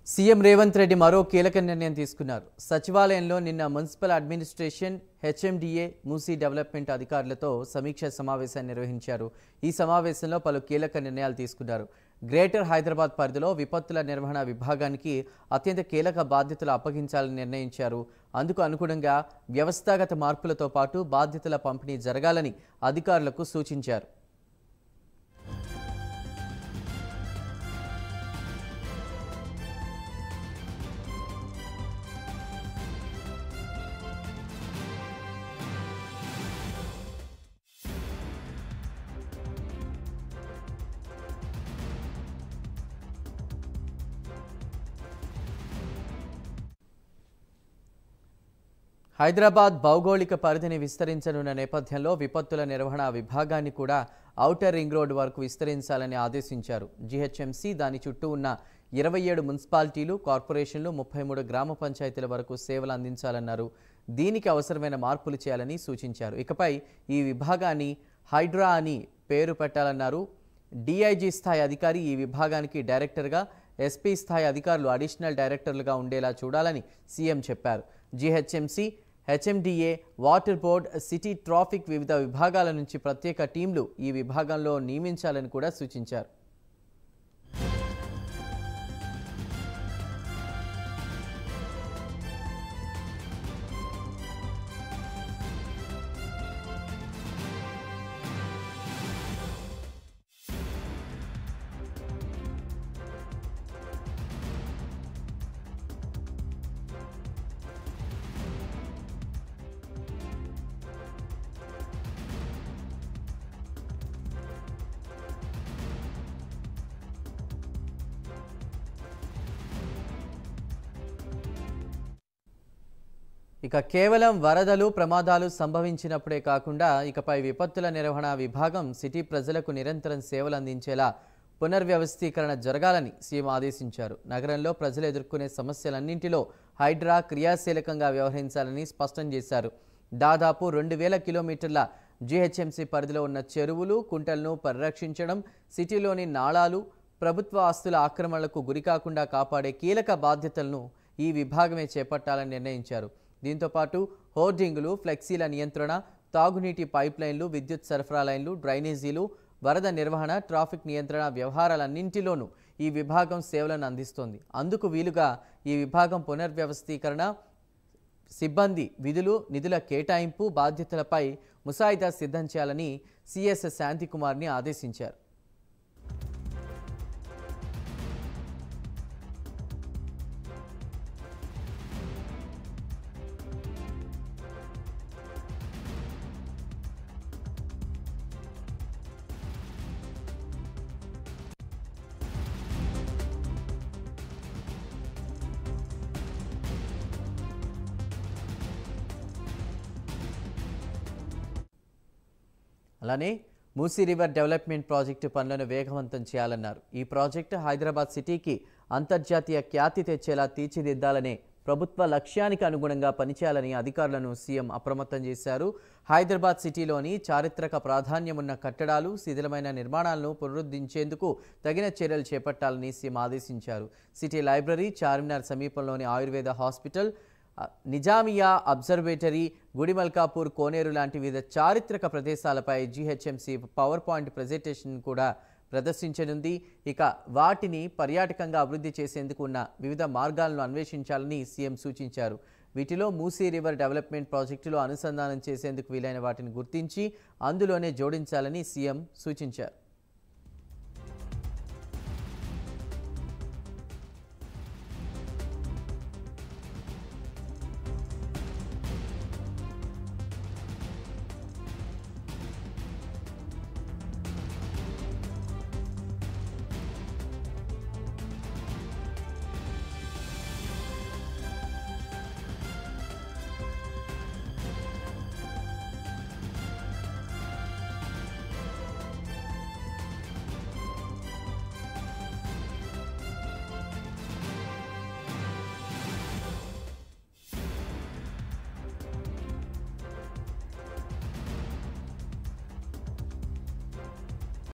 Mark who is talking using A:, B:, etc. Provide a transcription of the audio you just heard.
A: CM Revanth Reddy మరో కీలక నిర్ణయం తీసుకున్నారు సచివాలయంలో నిన్న municipal administration HMDA Musi development అధికారులతో సమీక్ష సమావేశాన్ని నిర్వహించారు ఈ సమావేశంలో పలు కీలక నిర్ణయాలు తీసుకున్నారు గ్రేటర్ హైదరాబాద్ పరిధిలో విపత్తుల నిర్వహణ విభాగానికి అత్యంత కీలక బాధ్యతలు అప్పగించాలని నిర్ణయించారు అందుకు అనుగుణంగా వ్యవస్థాగత మార్పులతో పాటు బాధ్యతల పంపిణీ జరగాలని అధికారులకు సూచించారు హైదరాబాద్ భౌగోళిక పరిధిని విస్తరించనున్న నేపథ్యంలో విపత్తుల నిర్వహణ విభాగాన్ని కూడా ఔటర్ రింగ్ రోడ్ వరకు విస్తరించాలని ఆదేశించారు జీహెచ్ఎంసీ దాని చుట్టూ ఉన్న ఇరవై ఏడు మున్సిపాలిటీలు కార్పొరేషన్లు ముప్పై మూడు గ్రామ పంచాయతీల వరకు సేవలు అందించాలన్నారు దీనికి అవసరమైన మార్పులు చేయాలని సూచించారు ఇకపై ఈ విభాగాన్ని హైడ్రా అని పేరు పెట్టాలన్నారు డిఐజీ స్థాయి అధికారి ఈ విభాగానికి డైరెక్టర్గా ఎస్పీ స్థాయి అధికారులు అడిషనల్ డైరెక్టర్లుగా ఉండేలా చూడాలని సీఎం చెప్పారు GHMC HMDA water board city traffic వివిధ విభాగాల నుంచి ప్రత్యేక టీంలు ఈ విభాగంలో నియమించాలని కూడా సూచించారు ఇక కేవలం వరదలు ప్రమాదాలు సంభవించినప్పుడే కాకుండా ఇకపై విపత్తుల నిర్వహణ విభాగం సిటీ ప్రజలకు నిరంతరం సేవలు అందించేలా పునర్వ్యవస్థీకరణ జరగాలని సీఎం ఆదేశించారు నగరంలో ప్రజలు ఎదుర్కొనే సమస్యలన్నింటిలో హైడ్రా క్రియాశీలకంగా వ్యవహరించాలని స్పష్టం చేశారు దాదాపు రెండు వేల కిలోమీటర్ల జీహెచ్ఎంసీ పరిధిలో ఉన్న చెరువులు కుంటలను పరిరక్షించడం సిటీలోని నాళాలు ప్రభుత్వ ఆస్తుల ఆక్రమణలకు గురికాకుండా కాపాడే కీలక బాధ్యతలను ఈ విభాగమే చేపట్టాలని నిర్ణయించారు దీంతోపాటు హోర్డింగులు ఫ్లెక్సీల నియంత్రణ తాగునీటి పైప్ లైన్లు విద్యుత్ సరఫరా లైన్లు డ్రైనేజీలు వరద నిర్వహణ ట్రాఫిక్ నియంత్రణ వ్యవహారాలన్నింటిలోనూ ఈ విభాగం సేవలను అందిస్తోంది అందుకు వీలుగా ఈ విభాగం పునర్వ్యవస్థీకరణ సిబ్బంది విధులు నిధుల కేటాయింపు బాధ్యతలపై ముసాయిదా సిద్ధం చేయాలని సిఎస్ శాంతికుమార్ని ఆదేశించారు అలానే మూసీ రివర్ డెవలప్మెంట్ ప్రాజెక్టు పనులను వేగవంతం చేయాలన్నారు ఈ ప్రాజెక్టు హైదరాబాద్ సిటీకి అంతర్జాతీయ ఖ్యాతి తెచ్చేలా తీర్చిదిద్దాలనే ప్రభుత్వ లక్ష్యానికి అనుగుణంగా పనిచేయాలని అధికారులను సీఎం అప్రమత్తం చేశారు హైదరాబాద్ సిటీలోని చారిత్రక ప్రాధాన్యమున్న కట్టడాలు శిథిలమైన నిర్మాణాలను పునరుద్ధరించేందుకు తగిన చర్యలు చేపట్టాలని సీఎం ఆదేశించారు సిటీ లైబ్రరీ చార్మినార్ సమీపంలోని ఆయుర్వేద హాస్పిటల్ ఆ, నిజామియా అబ్జర్వేటరీ గుడిమల్కాపూర్ కోనేరు లాంటి వివిధ చారిత్రక ప్రదేశాలపై జీహెచ్ఎంసీ పవర్ పాయింట్ ప్రజెంటేషన్ కూడా ప్రదర్శించనుంది ఇక వాటిని పర్యాటకంగా అభివృద్ధి చేసేందుకు ఉన్న వివిధ మార్గాలను అన్వేషించాలని సీఎం సూచించారు వీటిలో మూసీ రివర్ డెవలప్మెంట్ ప్రాజెక్టులో అనుసంధానం చేసేందుకు వీలైన వాటిని గుర్తించి అందులోనే జోడించాలని సీఎం సూచించారు